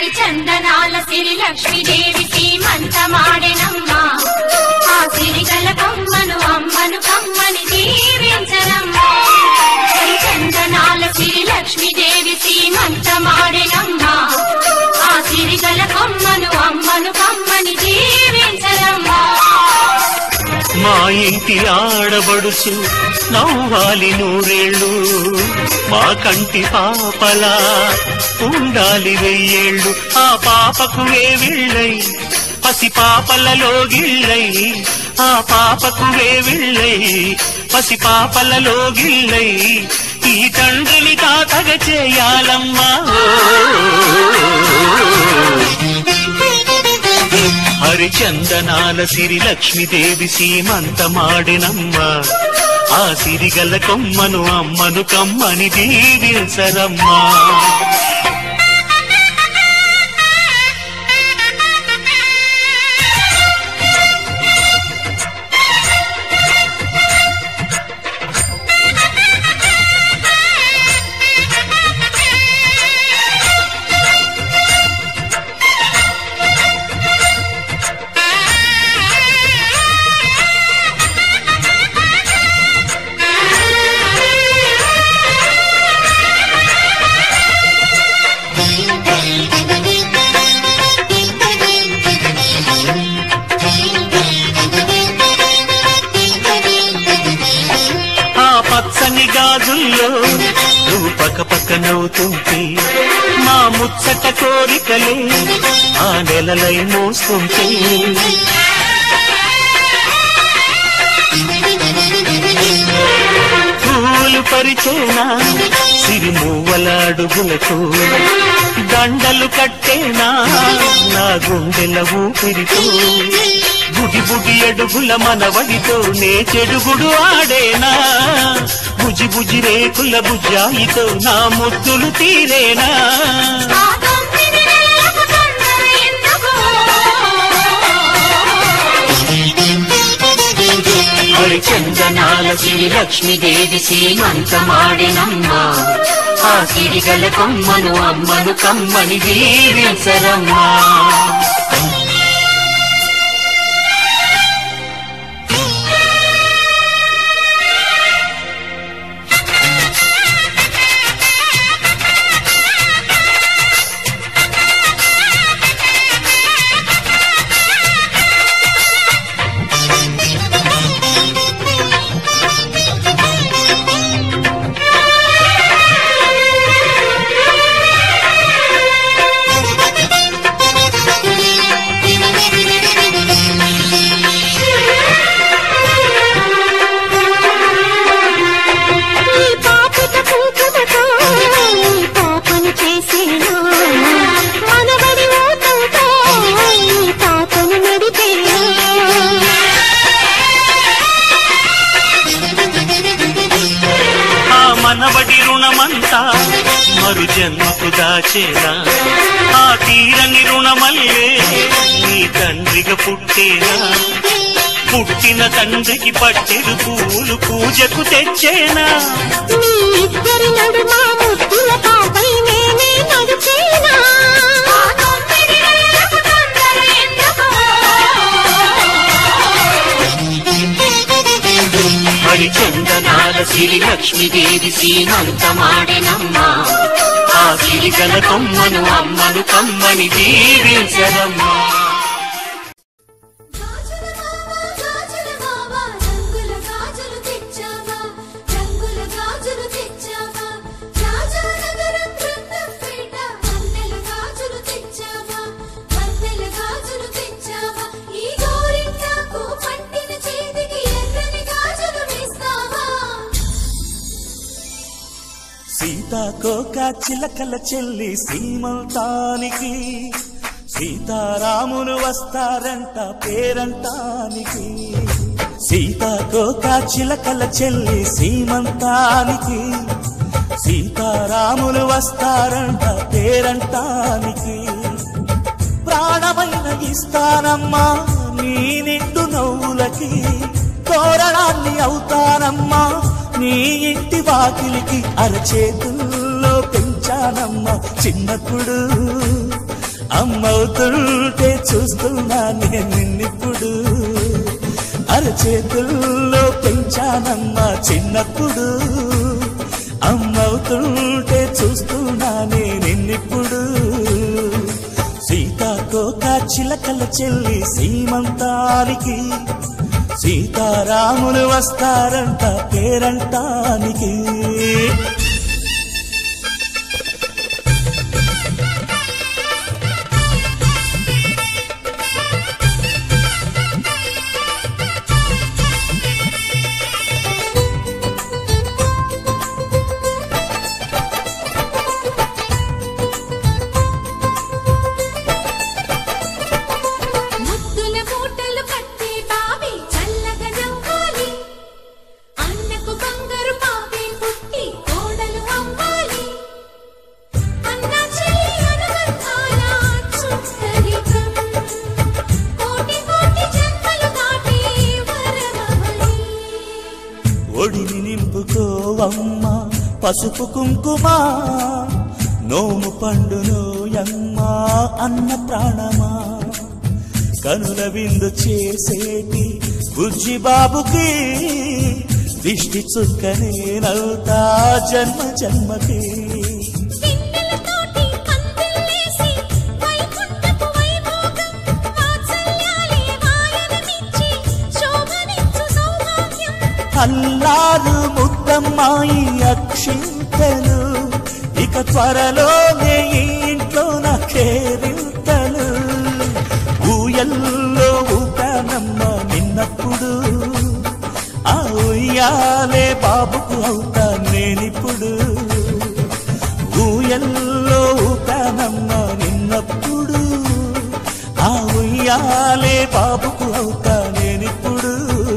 హరిచందనాల సిరి లక్ష్మీదేవి సీమంతమాడెనమ్మా ఆ సిరిగల కొమ్మను అమ్మను కమ్మని దీవించరమ్మా హరిచందనాల సిరి లక్ష్మీదేవి సీమంతమాడెనమ్మా ఆ సిరిగల కొమ్మను అమ్మను కమ్మని దీవించరమ్మా మా ఇంటి ఆడబడుచు నవ్వాలి నూరేళ్ళు మా కంటి పాపలా ఉండాలి వెయ్యేళ్ళు ఆ పాపకు వేవిళ్ళై పసి పాపలలో గిళ్ళై ఆ పాపకు వేవిళ్ళై పసి పాపలలో గిళ్ళై ఈ తండ్రిని కాకగ చేయాలమ్మా హరిచందనాల సిరి లక్ష్మీదేవి సీమంతమాడినమ్మ ఆ సిరిగల కొమ్మను అమ్మను కమ్మని దీవించరమ్మా ఆ పచ్చని గాజుల్లో నువ్వు పక్క పక్క నవ్వుతుంటే మా ముచ్చట కోరికలే ఆ నెలలై మోస్తుంటే పూలు పరిచేనా సిరిమూవల అడుగులకు దండలు కట్టేనా నా గుండెల ఊపిరితో బుడి బుడి అడుగుల మనవడితో నే చెడుగుడు ఆడేనా బుజి బుజి రేకుల బుజ్జాయితో నా ముద్దులు తీరేనా ఆ తొమ్మిది నెలలకు తొందర ఎందుకు? హరిచందనాల సిరి లక్ష్మీదేవి సీమంతమాడినమ్మా ఆ సిరిగల కొమ్మను అమ్మను కమ్మని దీవించరమ్మా ఈ పాపిక కుంకుమతో ఈ పాపను చేసేనా మనవడి ఊతంతో ఈ పాపను నడిపేనా ఆ మనవడి రుణమంతా మరు జన్మకు దాచేనా ఆ తీరని రుణమల్లే నీ తండ్రిగా పుట్టేనా పుట్టిన తండ్రికి పట్టెడు పూలు పూజకు తెచ్చేనా మీ ఇద్దరి నడుమ ముద్దుల పాపై నేనే నడిచేనా హరిచందనాల సిరి లక్ష్మీదేవి సీమంతమాడినమ్మా ఆ సిరిగల కొమ్మను అమ్మను కమ్మని దీవించరమ్మా గాజుల మామ గాజుల మామ రంగుల గాజులు తెచ్చావా రంగుల గాజులు తెచ్చావా రాజానగరం బృందంపేట వన్నెల గాజులు తెచ్చావా వన్నెల గాజులు తెచ్చావా ఈ గోరింటాకు పట్టిన చేతికి ఎర్రని గాజులు వేస్తావా సీతాకోక చిలకల చెల్లి సీమంతానికి సీతారాములు వస్తారంట పేరంటానికి సీతాకోక చిలకల చెల్లి సీమంతానికి సీతారాములు వస్తారంట పేరంటానికి ప్రాణమైన ఇస్తానమ్మా నీ నిండు నవ్వులకి తోరణాన్ని అవుతానమ్మా నీ ఇంటి వాకిలికి అరచేతుల్లో పెంచానమ్మా చిన్నప్పుడు అమ్మవుతుంటే చూస్తున్నా నేను నిన్నిప్పుడు అరచేతుల్లో పెంచానమ్మా చిన్నప్పుడు అమ్మవుతుంటే చూస్తున్నా నేను నిన్నిప్పుడు సీతాకోక చిలకల చెల్లి సీమంతానికి సీతారాములు వస్తారంట పేరంటానికి ముద్దుల మూటలు కట్టి బావి చల్లగా నవ్వాలి అన్నకు బంగారు పాపే పుట్టి కోడలు అవ్వాలి అన్న చెల్లి అనుబంధాల చుట్టరికం కోటి కోటి జన్మలు దాటి వరమవలి ఒడిని నింపుకోవమ్మ పసుపు కుంకుమ నోము పండునోయమ్మ అన్న ప్రాణమా కనుల విందు చేసేటి బుజ్జి బాబుకి దిష్టి చుక్కనేనవుతా జన్మ జన్మకి పిన్నెలతోటి పందిళ్ళేసి వైకుంఠపు వైభోగం వాత్సల్యాలే వాయనమిచ్చి శోభనిచ్చు సౌభాగ్యం అల్లారు ముద్దమ్మాయి అక్షింతలు ఇక త్వరలోనే ఈ ఇంట్లో నా కేరింతలు ఊయల్లో ఊపానమ్మ నిన్నప్పుడు ఆ ఉయ్యాలే బాబుకు అవుతా నేనిప్పుడు ఊయల్లో ఊపానమ్మ నిన్నప్పుడు ఆ ఉయ్యాలే బాబుకు అవుతా నేనిప్పుడు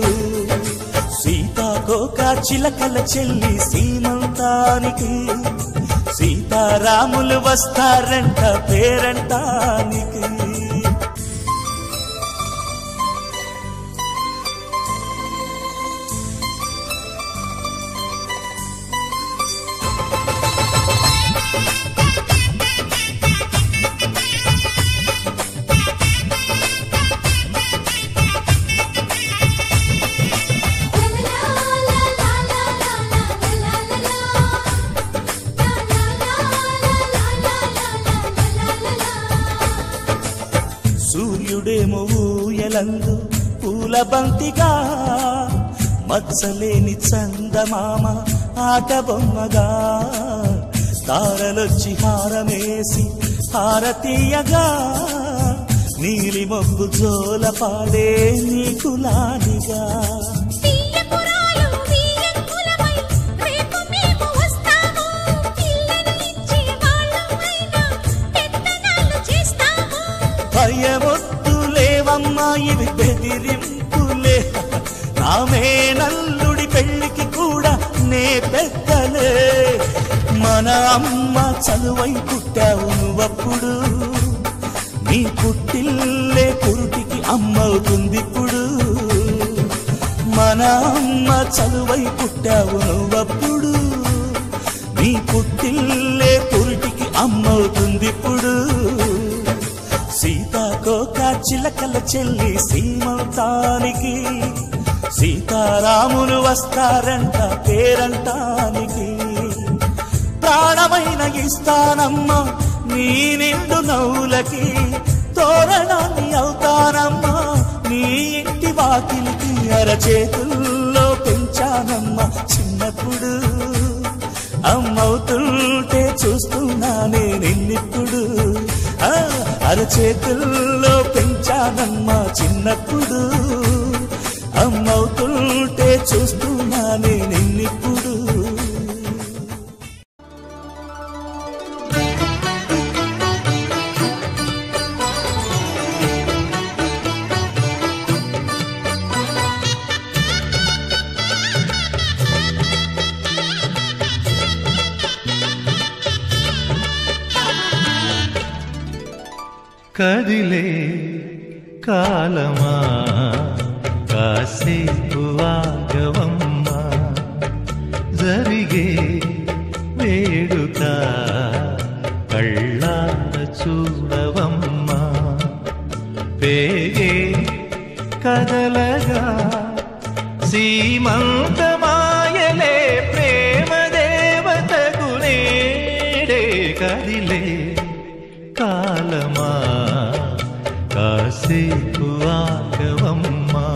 సీతాకోక చిలకల చెల్లి సీమంతానికి సీతారాములు వస్తారంట పేరంటానికి సూర్యుడేమో ఊయలందు పూల బంతిగా మచ్చలేని చందమామ ఆట బొమ్మగా తారలొచ్చి హారమేసి హారతీయగా నీలి మొగ్గు జోల పాడే నీకులానిగా తీయపురాలు వీయంకులమై రేపు మేము వస్తాము పిల్లను ఇచ్చి వాళ్ళమైనా పెత్తనాలు చేస్తాము భయమొద్దులేవమ్మా ఇవి బెదిరింపులే నామే నల్లుడి పెళ్లికి కూడా నే పెద్దలే మన అమ్మ చదువై పుట్టావు నువ్వప్పుడు నీ పుట్టిల్లే పురుటికి అమ్మవుతుందిప్పుడు మన అమ్మ చదువై పుట్టావు నువ్వప్పుడు నీ పుట్టిల్లే పురిటికి అమ్మవుతుందిప్పుడు సీతాకోక చిలకల చెల్లి సీమంతానికి సీతారాములు వస్తారంట పేరంటానికి ప్రాణమైన ఇస్తానమ్మా నీ నిండు నవ్వులకి తోరణాన్ని అవుతానమ్మా నీ ఇంటి వాకిలికి అరచేతుల్లో పెంచానమ్మా చిన్నప్పుడు అమ్మవుతుంటే చూస్తున్నానే నిన్నిప్పుడు ఆ, అరచేతుల్లో పెంచానమ్మా చిన్నప్పుడు అమ్మవుతుంటే చూస్తున్నానే నిన్నిప్పుడు కదిలే కాలమా కాసేపు ఆగవమ్మా జరిగే వేడుక కళ్ళార చూడవమ్మా పేగే కదలగా సీమంతమాయలే ప్రేమ దేవతకు నేడే కదిలే కాలమా కాసేపు ఆగవమ్మా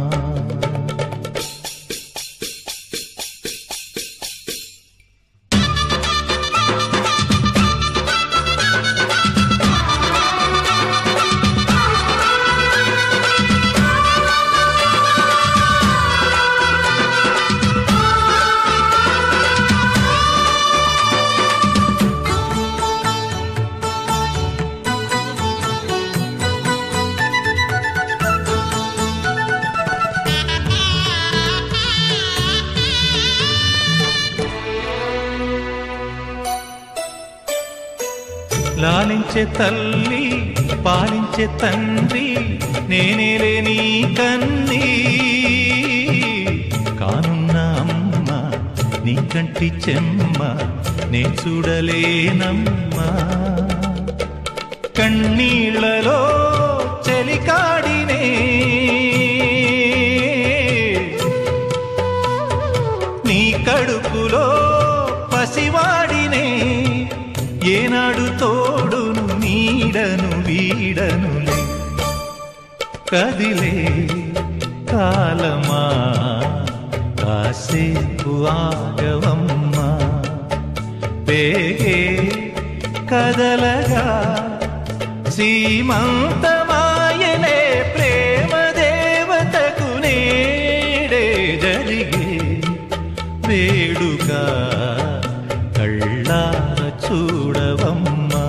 లాలించే తల్లి పాలించే తండ్రి నేనేలే నీ కన్నీ కానున్న అమ్మ నీ కంటి చెమ్మ నే చూడలేనమ్మా కన్నీళ్లలో చెలికాడినే నీ కడుపులో పసివాడినే ఏనాడు తోడును నీడను వీడనులే కదిలే కాలమా కాసేపు ఆగవమ్మా పేగే కదలగా సీమంతమాయనే ప్రేమ దేవతకు నేడే జరిగే వేడుక కళ్ళార చూడవమ్మా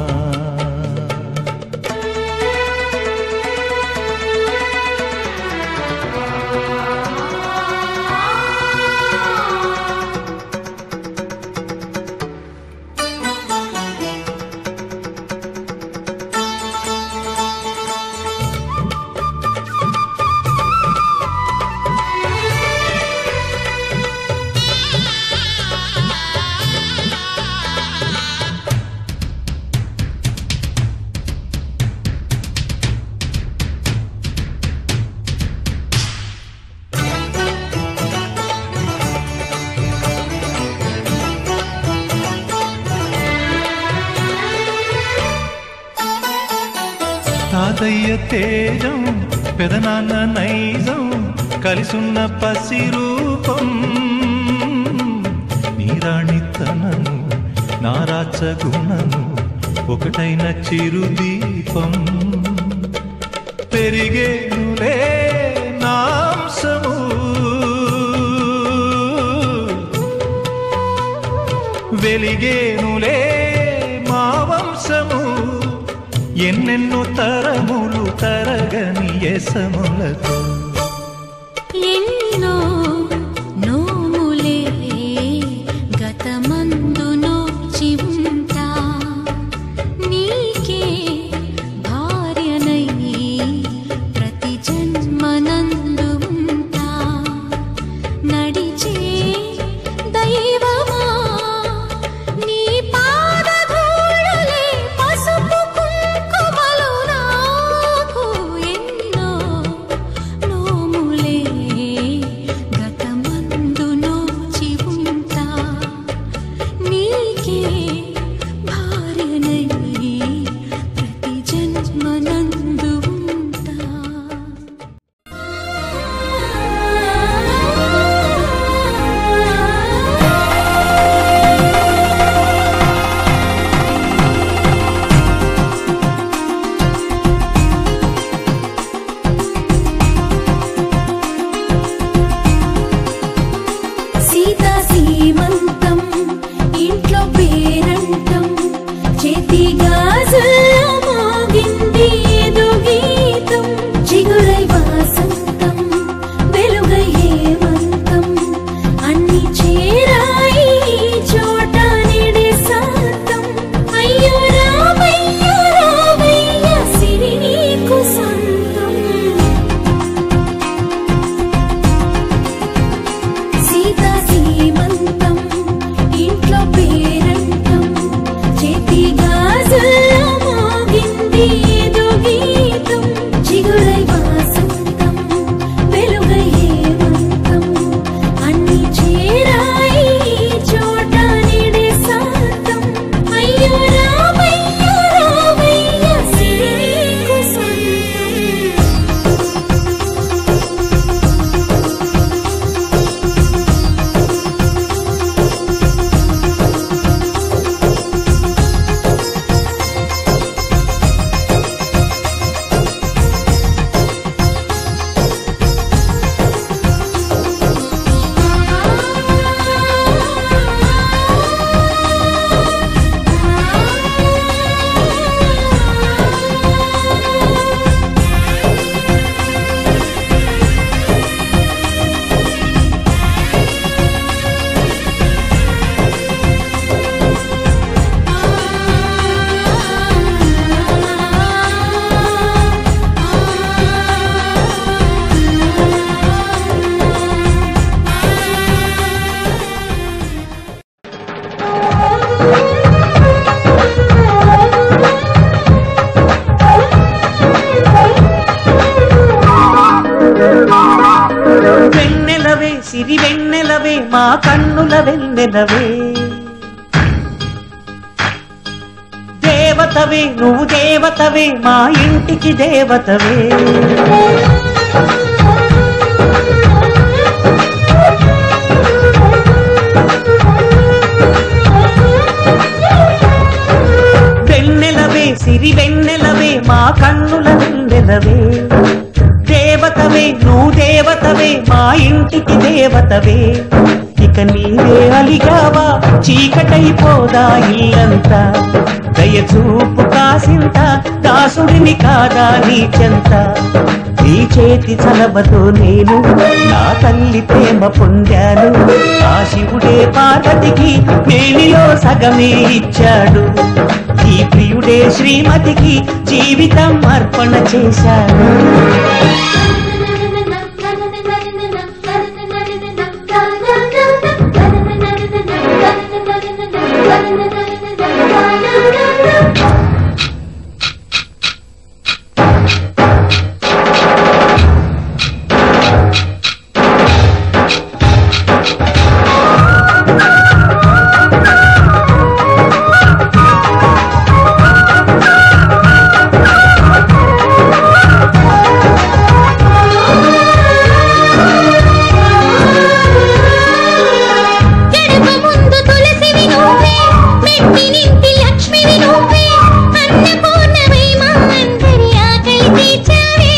తాతయ్య తేజం పెదనాన్న నైజం కలిసున్న పసి రూపం నీరాణితనము నారాచ గుణము ఒకటైన చిరుదీపం పెరిగేనులే నాంసము వెలిగేనులే మా వంశము ఎన్నెన్నో తరములు తరగని ఎసములతో ఎన్నో నోములే గతమందు నోచి ఉంటా నీకే భార్యనై ప్రతి జన్మనందు ఉంటా నడిచే దైవమా నీ పాదధూళులే పసుపు కుంకుమలు నాకు ఎన్నో కన్నుల వెన్నెలవే దేవతవే నువ్వు దేవతవే మా ఇంటికి దేవతవే వెన్నెలవే సిరి వెన్నెలవే మా కన్నుల వెన్నెలవే దేవతవే నువ్వు దేవతవే మా ఇంటికి దేవతవే ఇక నీవే అలిగావా చీకటైపోదా ఇల్లంతా దయచూపు కాసింత దాసుడిని కాదా నీ చెంత నీ చేతి చలవతో నేను నా తల్లి ప్రేమ పొందాను ఆ శివుడే పార్వతికి మేనిలో సగమే ఇచ్చాడు ఈ ప్రియుడే శ్రీమతికి జీవితం అర్పణ చేశాడు ఎడమ ముందు తులసివి నువ్వే మెట్టి నింటి లక్ష్మివి నువ్వే అన్నపూర్ణవై మా అందరి ఆకలి తీర్చావే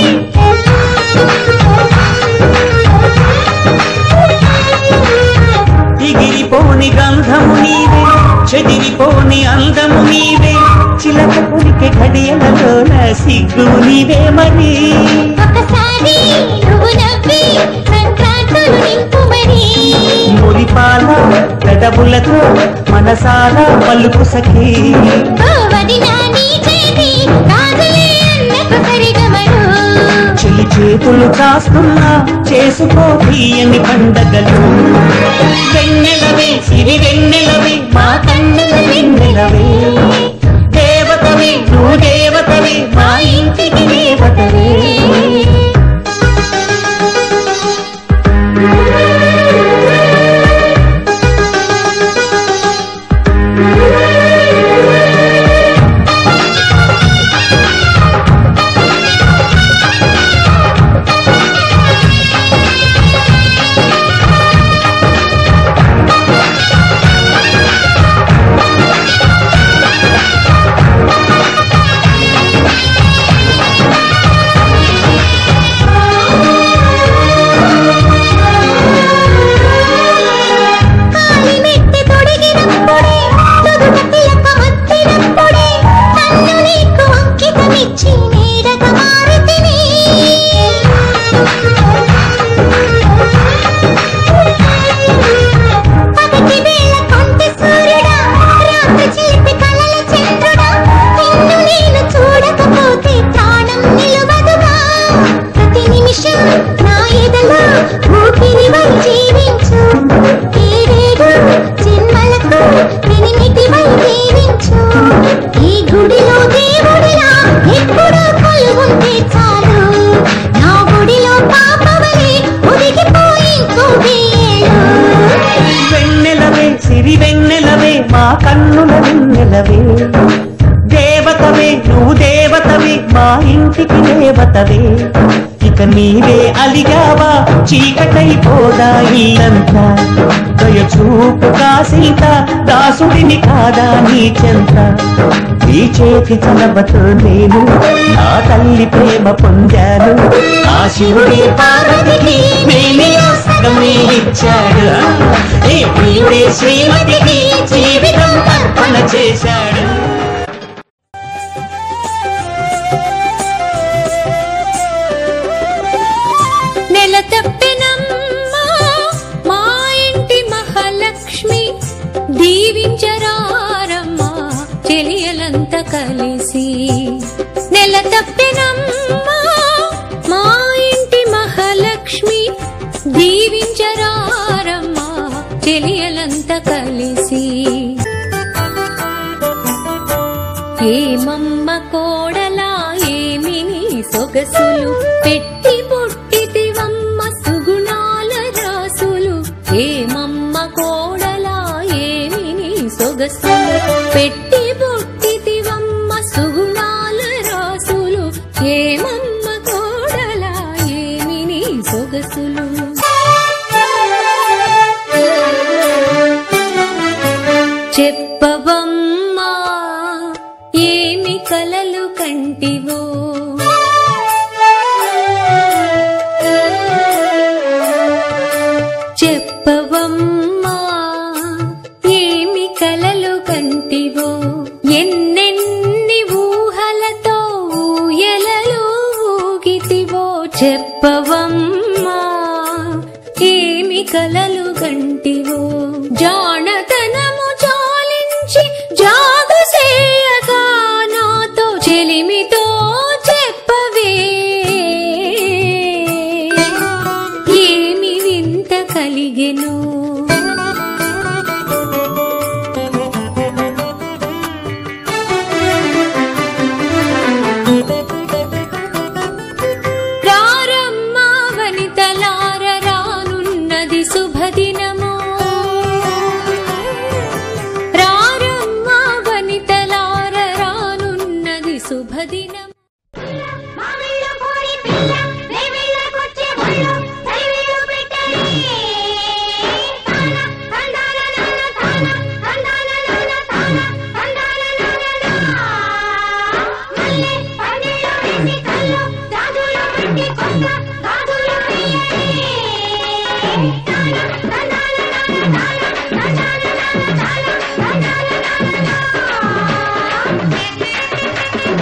ఎగిరిపోని గంధము నీవే చెదిరిపోని అందము నీవే చిలక పులికి ఘడియలలోన సిగ్గు నీవే మరి ఒకసారి నువ్వు నవ్వి సంక్రాంతులు నింపు మరి మురిపాల పెదవులతో మనసారా పలుకు సఖీ గోవది నా నీ చేతి కాదులే అన్నకు సరిగమను చెల్లి చేతులు కాస్తున్నా చేసుకో తీయని పండగలు వెన్నెలవే సిరి వెన్నెలవే మా కన్నుల వెన్నెలవే దేవతవే నువ్వు దేవతవే మా ఇంటికి దేవతవే కాలి మెట్టి తొడిగినప్పుడే నుదుట తిలక మత్తినప్పుడే నన్ను నీకు అంకితమిచ్చి నీడగా మారితిని పగటి వేళ కొంటె సూర్యుడా రాత్రి చిలిపి కలల చంద్రుడా నిన్ను నేను చూడకపోతే ప్రాణం నిలవదుగా ప్రతి నిమిషం నా ఎదలో ఊపిరి వై జీవించు ఏడేడు జన్మలకు ఎనిమిది వై జీవించు ఈ గుడిలో దేవుడిలా ఎప్పుడూ కొలువుంటే చాలు నా గుడిలో పాపవలే ఒదిగిపోయి కోవేలు వెన్నెలవే సిరి వెన్నెలవే మా కన్నుల వెన్నెలవే దేవతవే నువ్వు దేవతవే మా ఇంటికి దేవతవే ఇక నీవే అలిగావా చీకటైపోదా ఇల్లంతా దయచూపు కాసింత దాసుడిని కాదా నీ చెంత నీ చేతి చలవతో నేను నా తల్లి ప్రేమ పొందాను ఆ శివుడే పార్వతికి మేనిలో సగమే ఇచ్చాడు ఏ ప్రియుడే శ్రీమతికి జీవితం అర్పణ చేశాడు నెల తప్పినమ్మా మా ఇంటి మహాలక్ష్మి దీవించరారమ్మా చెలియలంతా కలిసి నెల తప్పినమ్మా మా ఇంటి మహాలక్ష్మి దీవించరారమ్మా చెలియలంతా కలిసి ఏమమ్మ కోడలా ఏమి నీ సొగసులు పెట్టి పుట్టితివమ్మ సుగుణాల రాసులు ఏమమ్మ చెప్పవమ్మా ఏమి కలలు గంటివో జానతనము చాలించి జాగు చేయగా నాతో చెలిమితో చెప్పవే ఏమి వింత కలిగెను రారమ్మా వనితలార రానున్నది శుభదినము రారమ్మా వనితలార రానున్నది శుభదినం మామిళ్ళ కోడి పిల్ల రేవిళ్ళకొచ్చే ఒళ్ళు దైవీలు పెట్టని తాన తందాన నాన తాన తందాన నాన తాన తందాన నాన నా మల్లె పందిళ్ళ వేసి కళ్ళు జాజుల పెట్టి కొత్త గాజుల వేయని తాన తందాన నాన తాన తందాన నాన తాన తందాన నాన నా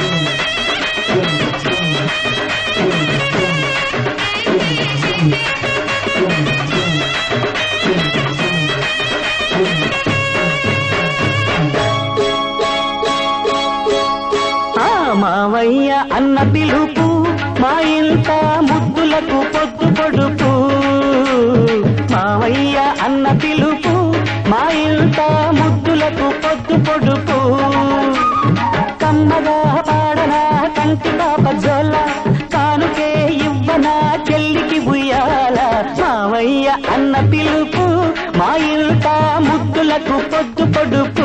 ఆ మావయ్య అన్న పిలుపు మా ఇంట ముద్దులకు పొద్దు పొడుపు మావయ్య అన్న పిలుపు మా ఇంట ముద్దులకు పొద్దు పొడుపు కమ్మగా పాడనా కంటి పాప జోల కానుకే ఇవ్వనా చెల్లికి ఉయ్యాల మావయ్య అన్న పిలుపు మా ఇంట ముద్దులకు పొద్దు పొడుపు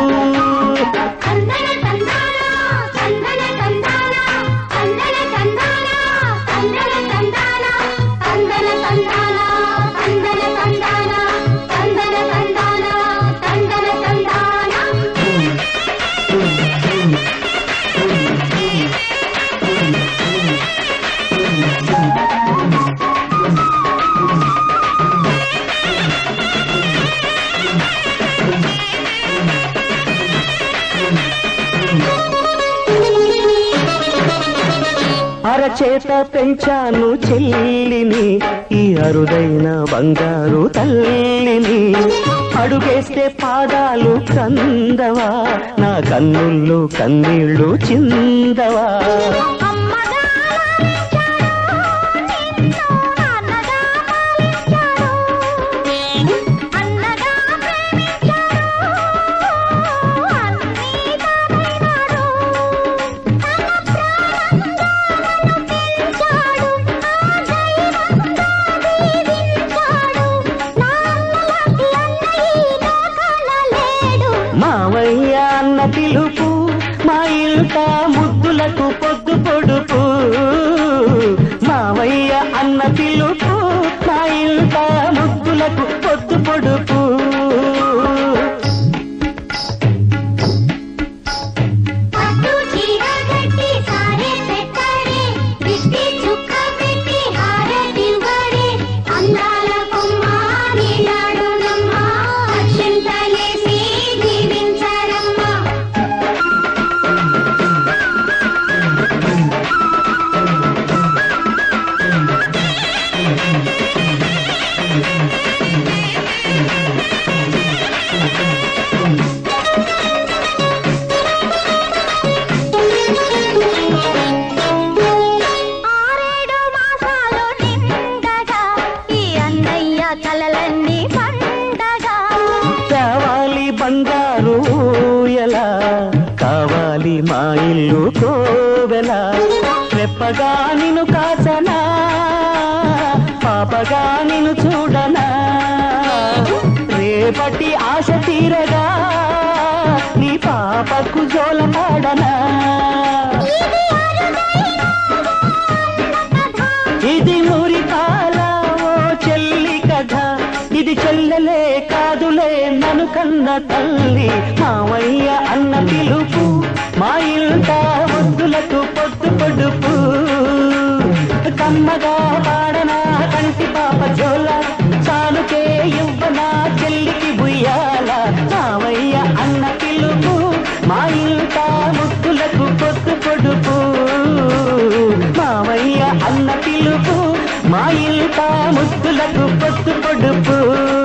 కందన కందాన కందన కందాన కందన కందాన కందన కందాన కందన కందాన కందన కందాన కందన కందాన కందన కందాన అరచేత పెంచాను చెల్లిని ఈ అరుదైన బంగారు తల్లిని అడుగేస్తే పాదాలు కందవా నా కన్నుల్లో కన్నీళ్ళు చిందవా అమ్మగా నిన్ను నాన్నగా పాలించారు అన్నగా ప్రేమించారు అన్నీ తానైనాడు తన ప్రాణంగాను పెంచాడు ఆ దైవంగా దీవించాడు నాన్నలాంటి అన్నయ్య లోకాన లేడు మావయ్య అన్న పిలుపు మా ఇంట ముద్దులకు పొద్దు పొడుపు మావయ్య అన్న పిలుపు మా ఇంట ముద్దులకు పొద్దు పొడుపు పట్టు చీర కట్టి సారే పెట్టారే దిష్టి చుక్క పెట్టి హారతివ్వరే అందాల కొమ్మ నీలాడునమ్మ అక్షింతలేసి దీవించరమ్మ ఆరేడు మాసాలు నిండగా ఈ అన్నయ్య కలలన్నీ పండగా కావాలి బంగారు ఎలా కావాలి మా ఇల్లు కోవెల రెప్పగా నిన్ను కాచనా పాపగా నిన్ను చూడనా రేపటి ఆశ తీరగా నీ పాపకు జోలమాడనా ఇది మురిపాల ఓ చెల్లి కథ ఇది చెల్లెలే కాదులే నన్ను కన్న తల్లి మావయ్య అన్న పిలుపు మా ఇంట వద్దులకు పొద్దు పొడుపు కమ్మగా పాడనా కంటి పాప జోల చాలుకే ఇవ్వనా చెల్లికి బుయ్యాల మావయ్య అన్న పిలుపు మా ఇంట ముద్దులకు పొద్దు పొడుపు మావయ్య అన్న పిలుపు అంతా ముద్దులకు పొత్తు పొడుపు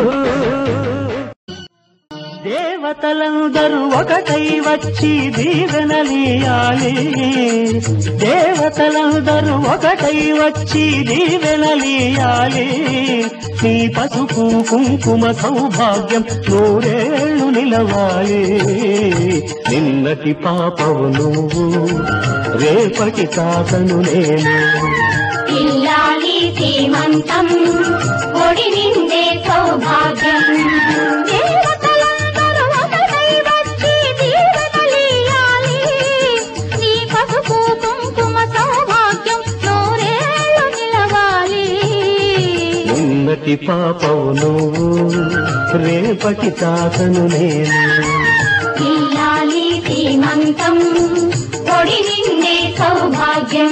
దేవతలందరూ ఒకటై వచ్చి దీవెనలియాలి దేవతలందరూ ఒకటై వచ్చి దీవెనలియాలి నీ పసుపు కుంకుమ సౌభాగ్యం నూరేళ్లు నిలవాలి నిన్నటి పాపవు నువ్వు రేపటి తాతను నేను ఇల్లాలి శ్రీమంతం ఒడి నిండే సౌభాగ్యం దేవతలందరూ ఒకటై వచ్చి దీవెనలియాలి. నీ పసుపు కుంకుమ సౌభాగ్యం నూరేళ్ళు నిలవాలి ఉన్నతి పాపవు నువ్వు రేపటి తాతను నేను ఇల్లాలి శ్రీమంతం ఒడి నిండే సౌభాగ్యం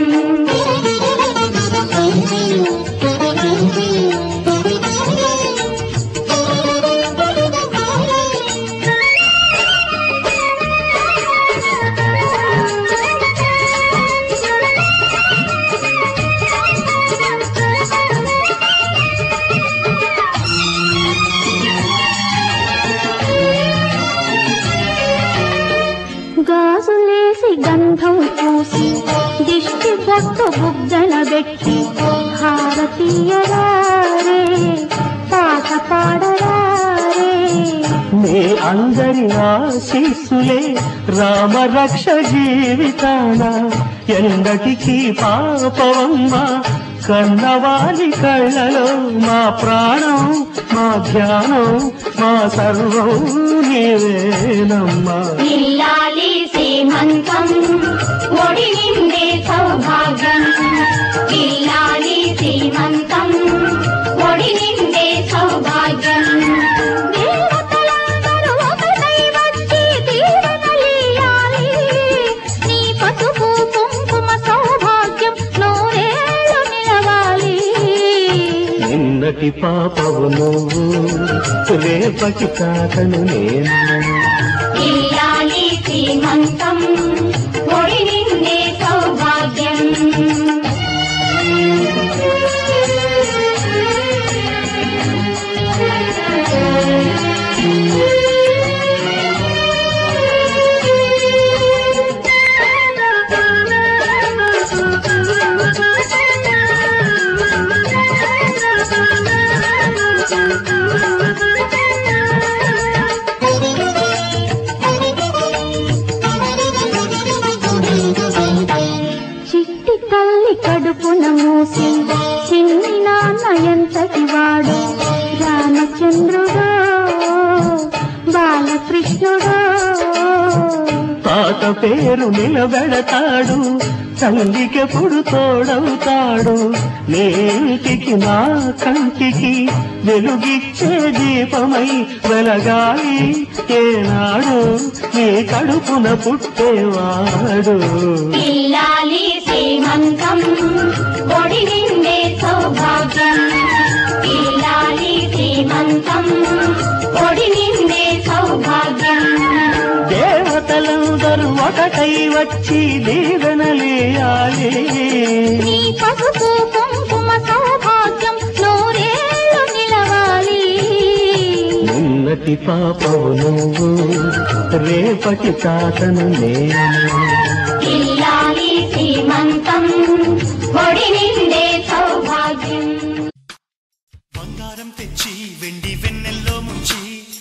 గాజులేసి గంధం పూసి దిష్టి బొట్టు బుగ్గన పెట్టి భారతీయరారే పాట పాడరారే నీ అందరి ఆశీస్సులే రామరక్ష జీవితాన ఎందటికి పాపవమ్మ కన్నవాలి కళ్ళలో మా ప్రాణం మా ధ్యానం మా సర్వం నీవేనమ్మా ఇల్లాలి శ్రీమంతం ఒడి నిండే సౌభాగ్యం ఇల్లాలి శ్రీమంతం ఒడి నిండే సౌభాగ్యం దేవతలందరూ ఒకటై వచ్చి దీవెనలియాలి. నీ పసుపు కుంకుమ సౌభాగ్యం నూరేళ్ళు నిలవాలి నిన్నటి పాపవు నువ్వు రేపటి తాతను నేను ఇల్లాలి శ్రీమంతం ఒడి నిండే సౌభాగ్యం చిట్టి తల్లి కడుపున మూసి చిన్ని నాన్న ఎంతటి వాడు రామచంద్రుడు బాలకృష్ణుడు తాత పేరు నిలబెడతాడు తల్లికెప్పుడు తోడవుతాడు నేటికి నా కంటికి వెలుగిచ్చే దీపమై వెలగాలి ఏనాడు నీ కడుపున పుట్టేవాడు ఇల్లాలి శ్రీమంతం ఒడి నిండే సౌభాగ్యం ఇల్లాలి శ్రీమంతం ఒడి నిండే సౌభాగ్యం దేవతలందరూ ఒకటై వచ్చి దీవెనలేయాలి నీ పసుపు కుంకుమ సౌభాగ్యం నూరేళ్ళు నిలవాలి ఉన్నతి పాపవు నువ్వు రేపటి తాతను నేను ఇల్లాలి శ్రీమంతం ఒడి నిండే సౌభాగ్యం బంగారం తెచ్చి వెండి వెన్నెల్లో ముంచి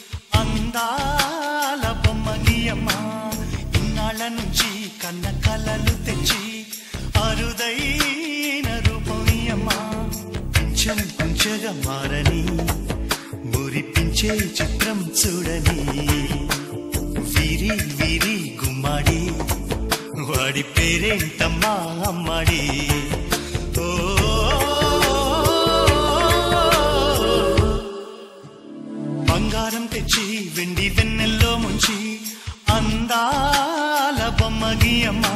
అందాల బొమ్మ గీయమ్మ ఇన్నాళ్ళ నుంచి కన్న కలలు తెచ్చి అరుదైన రూపం ఇయ్యమ్మ కొంచెం కొంచెగా మారని మురిపించే చిత్రం చూడని వీరి వీరి గుమ్మాడి వాడి పేరేంటమ్మా అమ్మాడి ఓ బంగారం తెచ్చి వెండి వెన్నెల్లో ముంచి అందాల బొమ్మ గీయమ్మా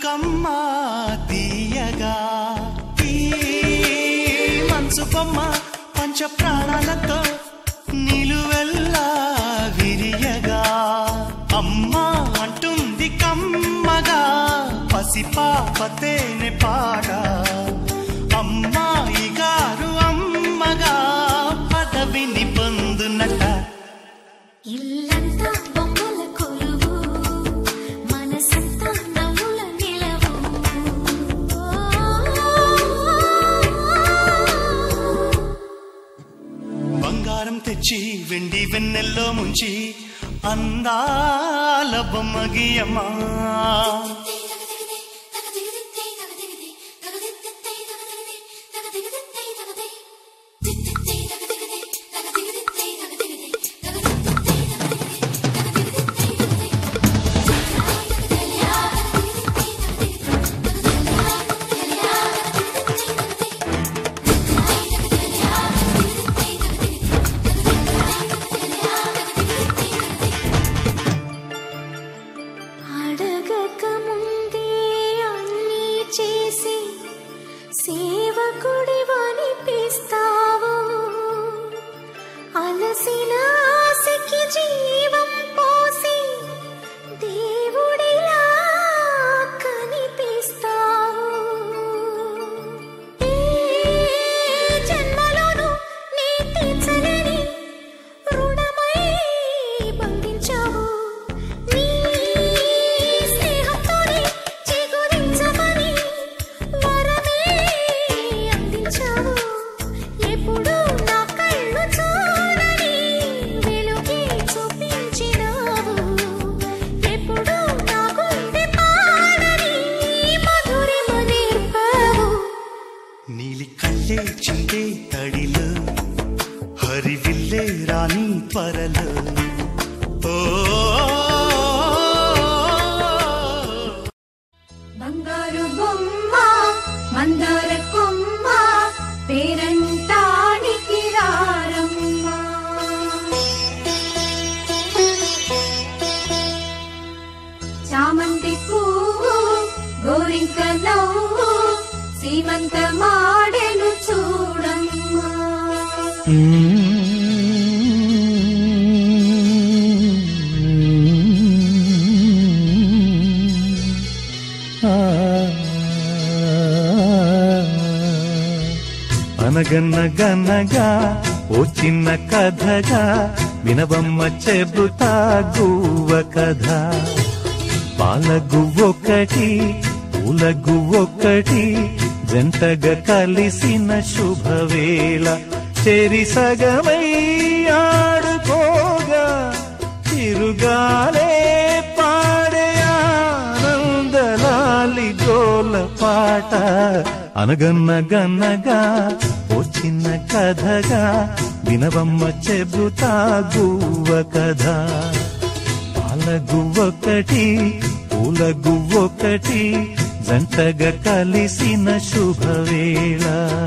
పలుకమ్మా తీయగా ఈ మనసు బొమ్మ పంచ ప్రాణాలతో నిలువెల్లా విరియగా అమ్మా అంటుంది కమ్మగా పసిపాపతేనే పాట అమ్మాయి గారు అమ్మగా పదవిని పొందునట ఇల్లంతా బొమ్మల కొలువు మనసంతా నవ్వుల నిలవు బంగారం తెచ్చి వెండి వెన్నెల్లో ముంచి అందాల బొమ్మ గీయమ్మా అడగక ముందే అన్నీ చేసి సేవకుడి వనిపిస్తావు అలసిన ఆశకి జీవం పోసి దేవుడిలా కనిపిస్తావు ఏ జన్మలోనూ నీ తీర్చలేని రుణమై బంధించావు నీ స్నేహంతోనే చిగురించమని వరమే అందించావు ఎప్పుడు నా కళ్ళు చూడని వెలుగే చూపించినావు ఎప్పుడు నా గుండె పాడని మధురిమ నేర్పావు నీలి కళ్ళే చిందే తడిలో హరివిల్లే రాణి త్వరలో ఓ బంగారు బొమ్మ మందార కొమ్మ పేరంటానికి రారమ్మ చామంతి పువ్వు గోరింక నవ్వు సీమంత మాడెను చూడమ్మా అనగన్నగనగా ఓ చిన్న కథగా వినవమ్మ చెబుతా గువ్వ కథ పాల గువ్వొక్కటి పూల గువ్వొక్కటి జంటగా కలిసిన శుభవేళ చెరి సగమై ఆడుకోగా తిరుగాలే పాడే ఆనందలాలి గోల పాట అనగన్నగన్నగా ఓ చిన్న కథగా వినవమ్మ చెబుతా గువ్వ కథ పాల గువ్వొకటి పూల గువ్వొకటి జంటగా కలిసిన శుభవేళ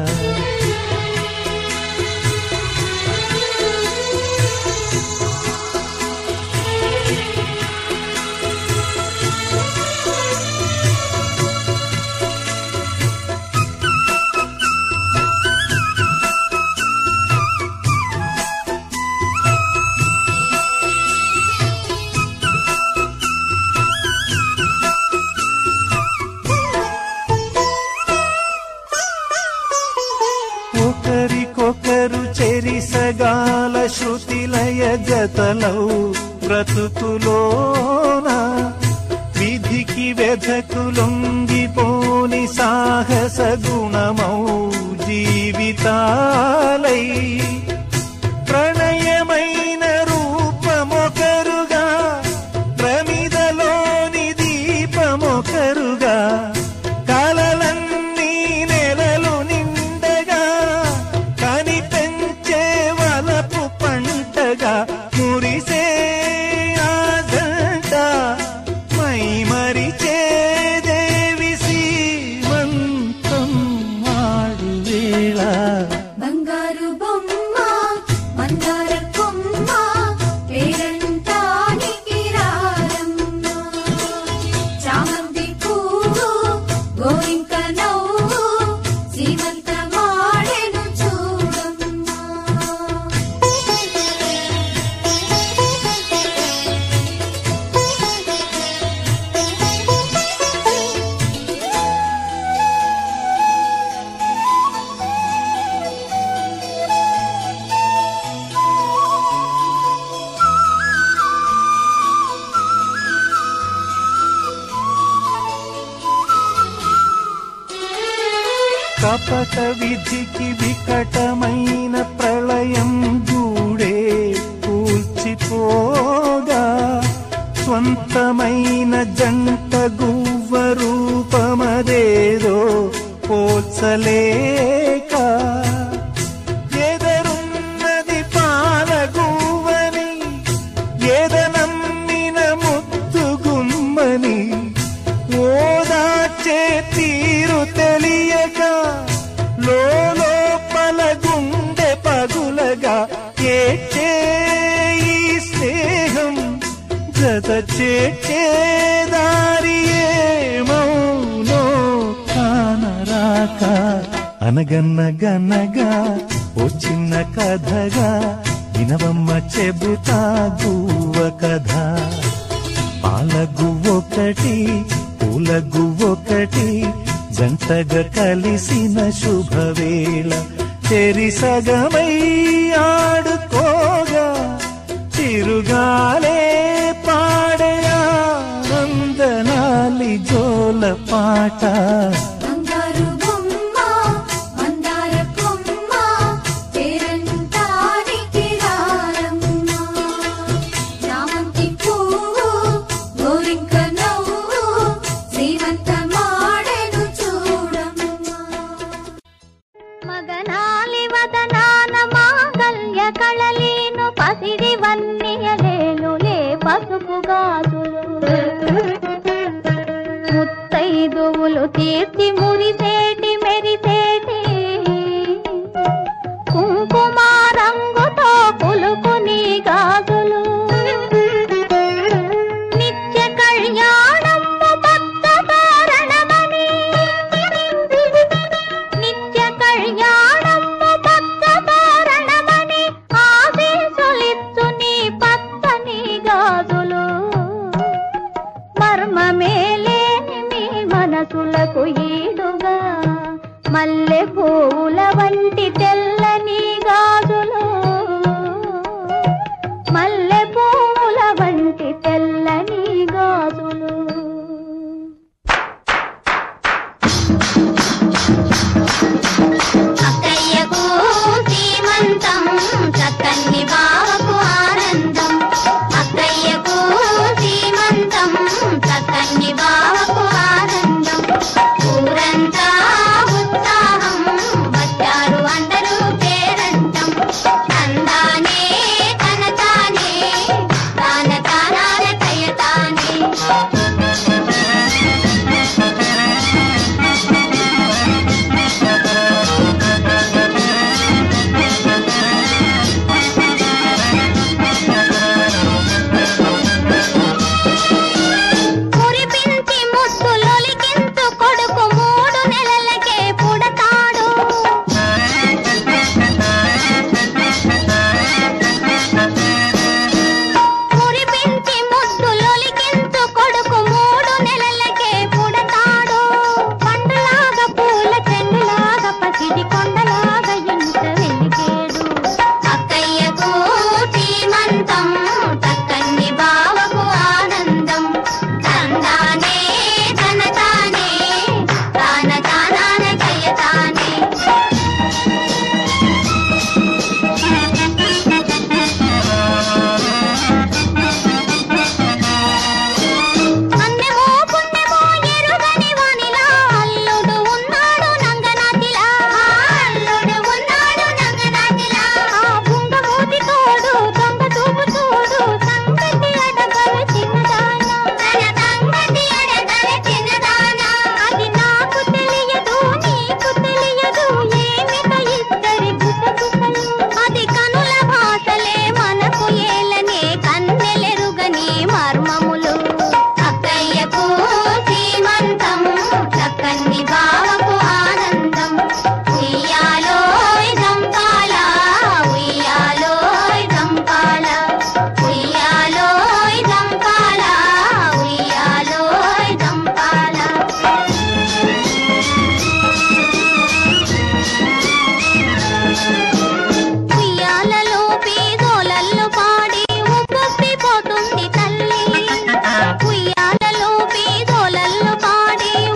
ఒకరికొకరు చెరిసగాల శృతిలయ జతలౌ బ్రతుకులోన విధికి వెధకు లొంగిపోని సాహస గుణమౌ జీవితాలై ప్రణయమైన రూపమొకరుగా ప్రమిదలోని దీపమొకరుగా కలలన్నీ నెలలు నిండగా కనిపెంచే వలపు పంటగా మురిసే ఆజంట మై మరిచే దేవి సీమంతం మాడు వేళ బంగారు బొమ్మ కపట విధికి వికటమైన ప్రళయం గూడే కూల్చిపోగా స్వంతమైన జంట గువ్వ రూపమదేదో పోల్చలేక ఎదరున్నది పాలగువ్వని ఎదనమ్మిన ముద్దుగుమ్మని ఓదాచే తీరు తెలియక లోపల గుండె పగులగా ఏచే ఈ స్నేహం జత చేదారి మౌనో కానరాక అనగన్నగనగా ఓ చిన్న కథగా వినవమ్మ చెబుతా గువ్వ కథ పాల గువ్వొకటి పూల గువ్వొకటి జంటగా కలిసిన శుభవేళ తెరిసగమై ఆడుకోగా తిరుగాలే పాడే ఆనందనాలి జోల పాట బంగారు బొమ్మ మందార కొమ్మ పేరంటానికి రారమ్మ చామంతి పువ్వు గోరింక నవ్వు శ్రీమంత మాడెను చూడమ్మ మగనాలి వదనాన మాంగల్య కళలీను పసిడి వన్నియలేలులే పసుపు గాజులు ముత్తైదువులు తీర్చి మురిసేటి మెరిసేటి కుంకుమ రంగుతో పులుకుని గాజులు నిత్య కళ్యాణము భక్త కారణమని నిత్య కళ్యాణము భక్త కారణమని ఆశీసులిచ్చు నీ పచ్చని గాజులు మర్మమేలేని మీ మనసులకు ఈడుగా మల్లె పూల వంటి తెల్లని గాజులు మల్లె పూల వంటి తెల్లని గాజులు అక్కయ్యకు సీమంతం చక్కని బావకు ఆనందం అక్కయ్యకు సీమంతం చక్కని బావకు ఆనందం ఊరంతా ఉత్సాహం వచ్చారు అందరూ పేరంటం తందానే తన తానే తాన తానాల తయతానే మురిపించి ముద్దులొలికించు కొడుకు మూడు నెలలకే పుడతాడు మురిపించి ముద్దులొలికించు కొడుకు మూడు నెలలకే పుడతాడు పండులాగా పూల చెండులాగా పసిడి కొండలాగా ఇంత వెలిగేడు అక్కయ్యకు సీమంతం చక్కని బావకు ఆనందం తందానే తన తానే తాన తానాన జయతానే అన్నెమో పుణ్యమో ఎరుగని వానిలా అల్లుడు ఉన్నాడు నంగనాథిలా అల్లుడు ఉన్నాడు నంగనాథిలా ఆ బుంగమూతి తోడు దొంగ చూపు చూడు సంగతి అడగల చిన్నదానా తన సంగతి అడగల చిన్నదానా అది నాకు తెలియదు నీకు తెలియదు ఏమిట ఇద్దరి గుసగుసలు అది కనుల భాషలే మనకు ఏలనే కన్నెలెరుగని మర్మములు అక్కయ్యకు సీమంతం చక్కని బావకు ఆనందం ఉయ్యాలోయ్ జంపాల ఉయ్యాలోయ్ జంపాల ఉయ్యాలోయ్ జంపాల ఉయ్యాలోయ్ జంపాల ఉయ్యాలలో పీదోలల్లో పాడి ఉప్పొప్పిపోతుంది తల్లి ఉయ్యాలలో పీదోలల్లో పాడి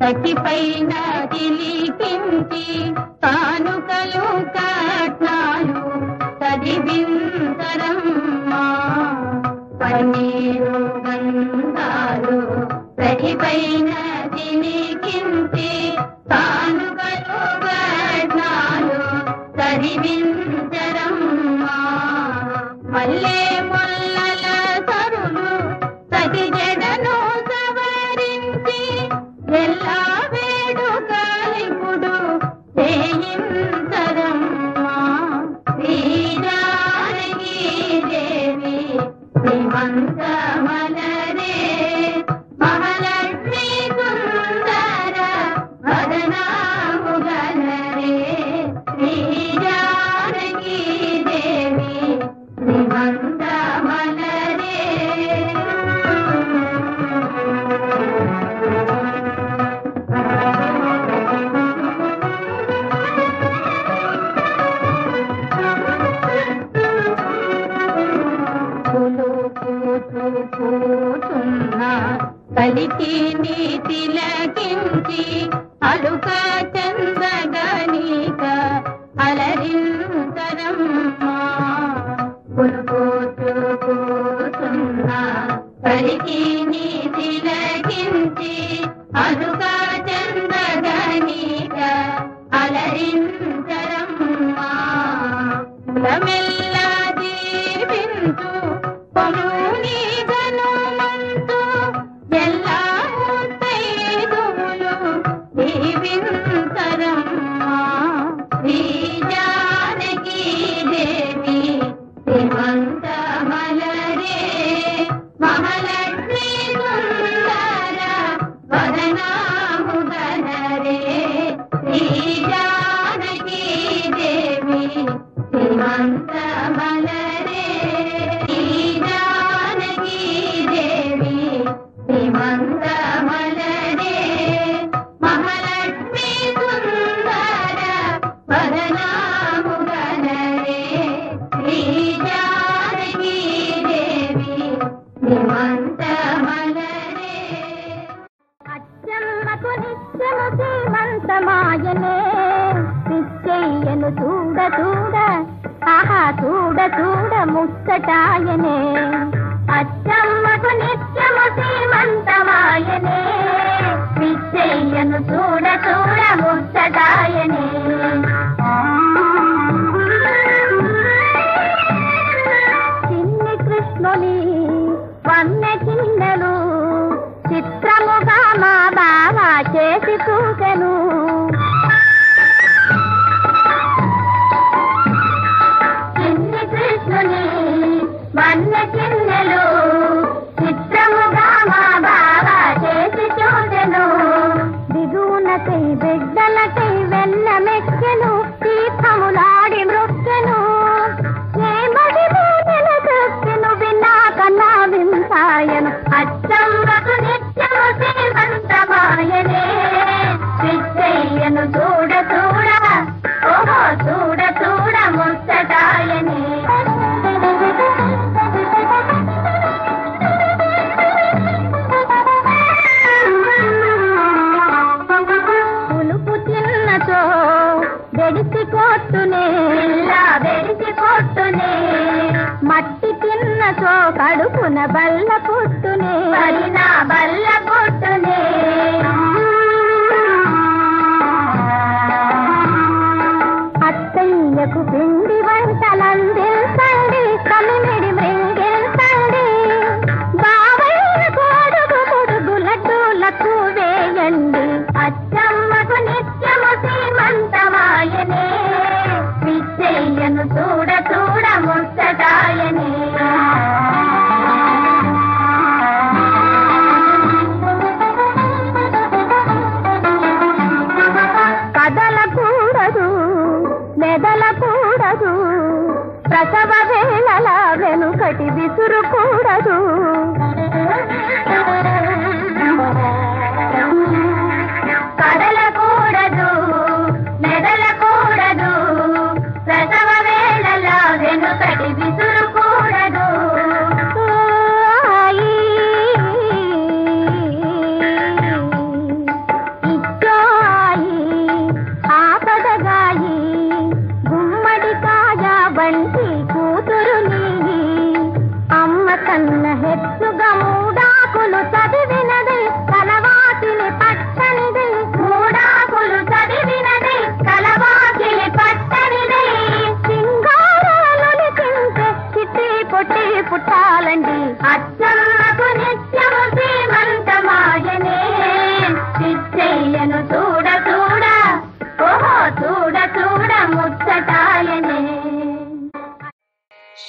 సఖిపైన తిలికించి కానుకలు కట్నాలు చదివింతరమ్మా పన్నీరు గంధాలు సఖిపైన తిలికించి కానుకలు కట్నాలు చదివింతరమ్మా మల్లె ముల్లల సరులు సతి జడను సవరించి ఎల్లా వేడుకలిపుడు చేయించరమ్మా శ్రీజానకి దేవి శ్రీమంతమలరే మహాలక్ష్మి సుందర వదనాముగలరే శ్రీజానకి దేవి శ్రీమంతమలరే కూతున్న కలికి నీ తిలకించి అలుక చందగనీక అలరింతరమ్మా పులుకూతు కూతున్న కలికి నీ తిలకించి అలుక చందగనీక అలరింతరమ్మా కులమెల్ల దీవించు కొముని గనుమంతు ఎల్లా ముత్తైదువులు దీవింతరమ్మా శ్రీ జానకి దేవి శ్రీమంతమలరే మహాలక్ష్మి సుందర వదనాముదనరే శ్రీ జానకి దేవి శ్రీమంతమలరే శ్రీ జానకి దేవి శ్రీమంతమలరే మహాలక్ష్మి సుందర వదనాముగనరే శ్రీ జానకి దేవి శ్రీమంతమలరే అచ్చమ్మకు నిత్యము శ్రీమంతమాయనే నిశ్చయ్యను చూడ చూడ ఆహా చూడ చూడ ముచ్చటాయనే అచ్చమ్మకు నిత్యము శ్రీమంతమాయనే నిశ్చయ్యను చూడ చూడ ముచ్చటాయనే చిన్ని కృష్ణుని వన్నె కిన్నెలు చిత్రముగా మా బావ చేసి చూసెను చిన్ని కృష్ణుని వన్నె కిన్నెలు చిత్రముగా మా బావ చేసి చూసెను దిగునకై బిడ్డలకై వెన్నమెక్కెను తీర్థములాడి మృక్కెను ఏమడి వేదన తృప్తిను విన్నా కన్నా వింసాయను అచ్చమ్మకు నిత్యము శ్రీమంతమాయనే విచ్చయ్యను చూడ చూడ ఓహో చూడ చూడ ముచ్చటాయనే పులుపు తిన్నచో బెడిసి కొట్టునే బెడిసి కొట్టునే మట్టి తిన్నచో కడుపున బల్ల పుట్టునే పడిన బల్ల పుట్టునే అత్తయ్యకు పిండి వంటలందించండి కలిమిడి మృంగిల్చండి బావైన కొడుకు పొడుగు లడ్డూలకు వేయండి అచ్చమ్మకు నిత్యము శ్రీమంతమాయనే విచ్చయ్యను చూడ చూడ ముచ్చటాయనే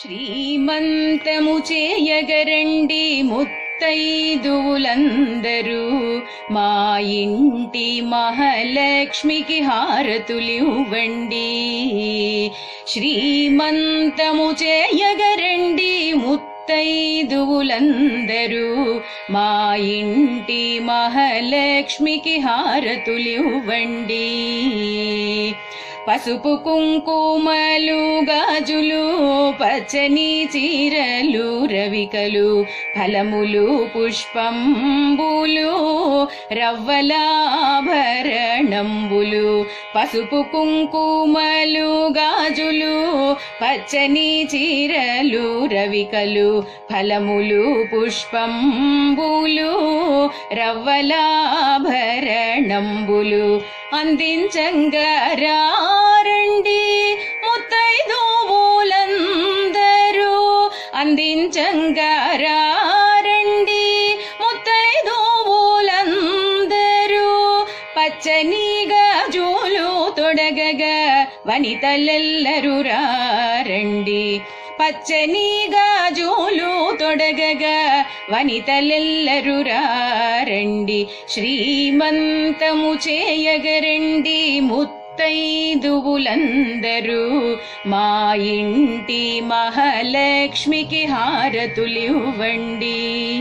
శ్రీమంతము చేయగరండి ముత్తైదువులందరూ మా ఇంటి మహాలక్ష్మికి హారతులివ్వండి శ్రీమంతము చేయగరండి ముత్తైదువులందరూ మా ఇంటి మహాలక్ష్మికి హారతులివ్వండి పసుపు కుంకుమలు గాజులు పచ్చని చీరలు రవికలు ఫలములు పుష్పంబులు రవ్వలాభరణంబులు పసుపు కుంకుమలు గాజులు పచ్చని చీరలు రవికలు ఫలములు పుష్పంబులు రవ్వలాభరణంబులు అందించంగారండి ముత్తైదువులందరూ అందించంగారండి ముత్తైదువులందరూ పచ్చని గాజులు తొడగగా వనితలెల్లరూ రండి పచ్చని గాజులు తొడగగా వనితలెల్లరూ రండి శ్రీమంతము చేయగరండి ముత్తైదువులందరూ మా ఇంటి మహాలక్ష్మికి హారతులివ్వండి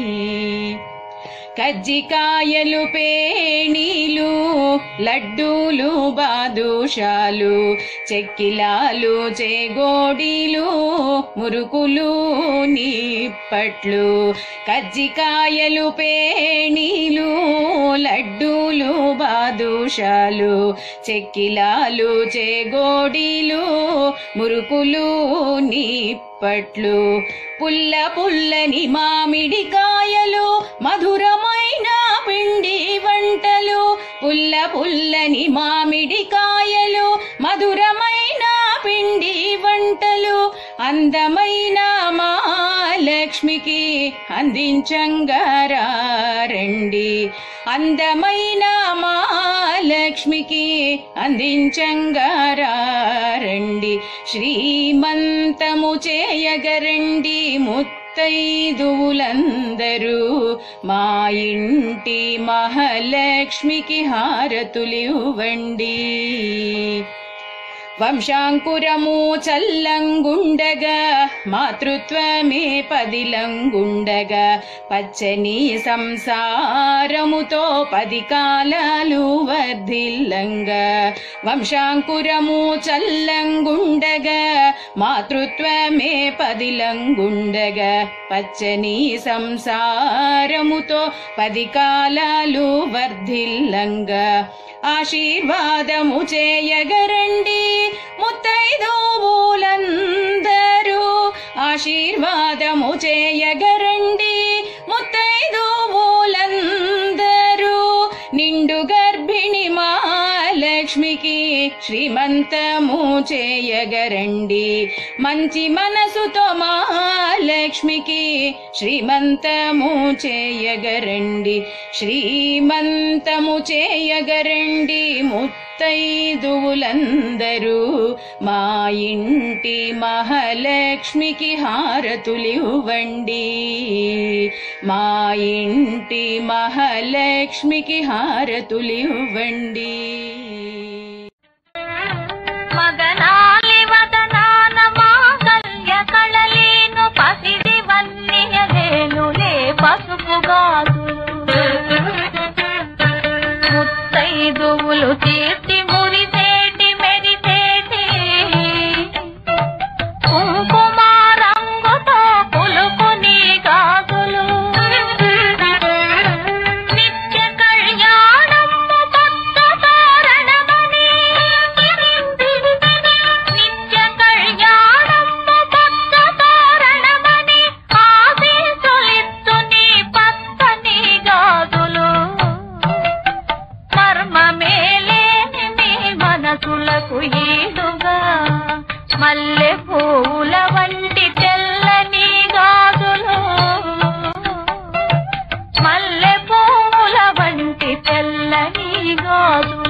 కజ్జికాయలు పేణీలు లడ్డూలు బాదుషాలు చెక్కిలాలు చేగోడీలు మురుకులు నిప్పట్లు కజ్జికాయలు పేణీలు లడ్డూలు బాదుషాలు చెక్కిలాలు చేగోడీలు మురుకులు నిప్పట్లు పుల్ల పుల్లని మామిడికాయలు మధురమైన పిండి వంటలు పుల్ల పుల్లని మామిడికాయలు మధురమైన పిండి వంటలు అందమైన మా లక్ష్మికి అందించంగారండి అందమైన మా లక్ష్మికి అందించంగారండి శ్రీమంతము చేయగరండి ముత్తైదువులందరూ మా ఇంటి మహాలక్ష్మికి హారతులివ్వండి వంశాంకురము చల్లంగుండగా మాతృత్వమే పదిలంగుండగా పచ్చని సంసారముతో పది కాలాలు వర్ధిల్లంగా వంశాంకురము చల్లంగుండగా మాతృత్వమే పదిలంగుండగా పచ్చని సంసారముతో పది కాలాలు వర్ధిల్లంగా ఆశీర్వాదము చేయగరండి ముత్తైదువులందరూ ఆశీర్వాదము చేయగరండి ముత్తైదువులందరూ నిండు గర్భిణి మా లక్ష్మికి శ్రీమంతము చేయగరండి మంచి మనసుతో మా లక్ష్మికి శ్రీమంతము చేయగరండి శ్రీమంతము చేయగరండి ముత్తైదువులందరూ మా ఇంటి మహాలక్ష్మికి హారతులివ్వండి మా ఇంటి మహాలక్ష్మికి హారతులివ్వండి మగనాలి వదనాన మాంగల్య కళలేను పసిడి వన్నియలేనులే పసుపుగాదు ముత్తైదువులు తీర్చి మురిసేటి మెరిసేటి కుంకుమ రంగుతో పులుకుని గాజులు నిత్య కళ్యాణము కొత్త తోరణమని నిత్య కళ్యాణము కొత్త తోరణమని ఆశీసులిత్తు నీ పచ్చని గాజులు మర్మమేలేని మీ మనసులకు ఈడుగా మల్లె పూల వంటి తెల్లని గాజులు మల్లె పూల వంటి తెల్లని గాజులు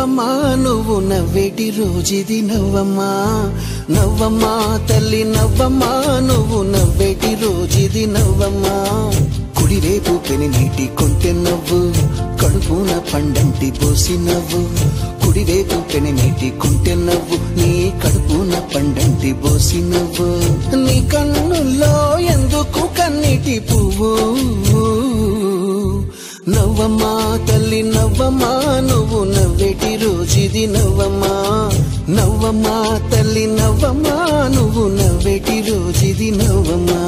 నవ్వమ్మా నువ్వు నవ్వేటి రోజుది నవ్వమ్మా నవ్వమ్మా తల్లి నవ్వమ్మా నువ్వు నవ్వేటి రోజుది నవ్వమ్మా కుడివైపు పెని నీటి కొంటె నవ్వు కడుపున పండంటి పోసి నవ్వు కుడివైపు పెని నీటి కొంటె నవ్వు నీ కడుపున పండంటి పోసి నవ్వు నీ కన్నుల్లో ఎందుకు కన్నీటి పువ్వు నవ్వమ్మా తల్లి నవ్వమ్మా నువ్వు నవ్వేటి రోజుది నవ్వమ్మా నవ్వమ్మా తల్లి నవ్వమ్మా నువ్వు నవ్వేటి రోజుది నవ్వమ్మా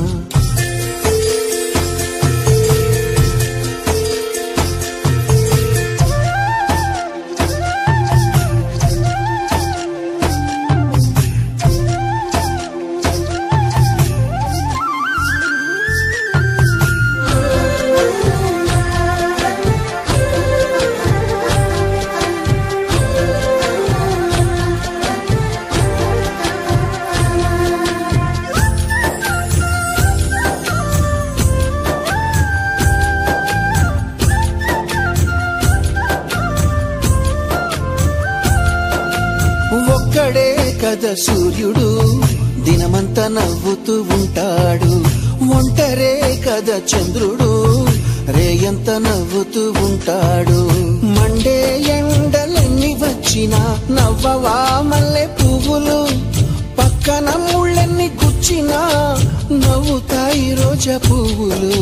ఒక్కడే కదా సూర్యుడు దినమంతా నవ్వుతూ ఉంటాడు ఒంటరే కదా చంద్రుడు రేయంత నవ్వుతూ ఉంటాడు మండే ఎండలెన్ని వచ్చినా నవ్వవా మల్లె పువ్వులు పక్కన ముళ్ళెన్ని గుచ్చినా నవ్వుతాయి రోజా పువ్వులు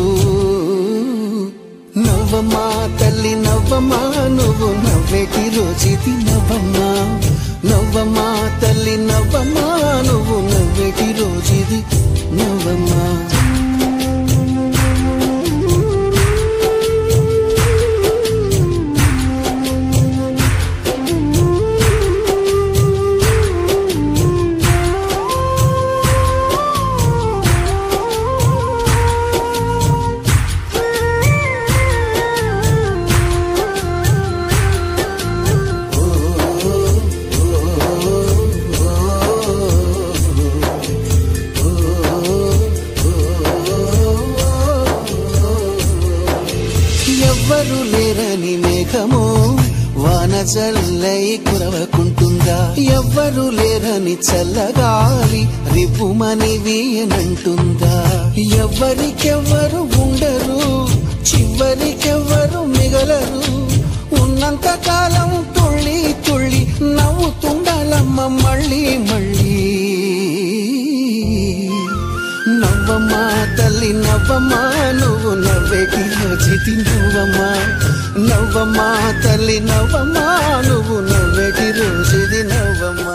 నవ్వమ్మా తల్లి నవ్వమ్మా నువ్వు నవ్వేటి రోజుది నవ్వమ్మా నవ్వమ్మా తల్లి నవ్వమ్మా నువ్వు నవ్వేటి రోజుది నవ్వమ్మా ఎవ్వరు లేరని మేఘము వాన జల్లై కురవకుంటుందా ఎవ్వరు లేరని చల్లగాలి రిపుమని వీయనంటుందా ఎవ్వరికెవ్వరు ఉండరు చివరికెవ్వరు మిగలరు ఉన్నంత కాలం తుళ్ళి తుళ్ళి నవ్వుతుండాలమ్మ మళ్ళీ మళ్ళీ నవ్వమ్మా తల్లి నవ్వమ్మా నువ్వు నవ్వేటి రోజుది నవ్వమ్మా నవ్వమ్మా తల్లి నవ్వమ్మా నువ్వు నవ్వేటి రోజుది నవ్వమ్మా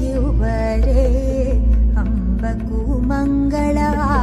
ಇರುವರೆ ಅಂಬಕು ಮಂಗಳ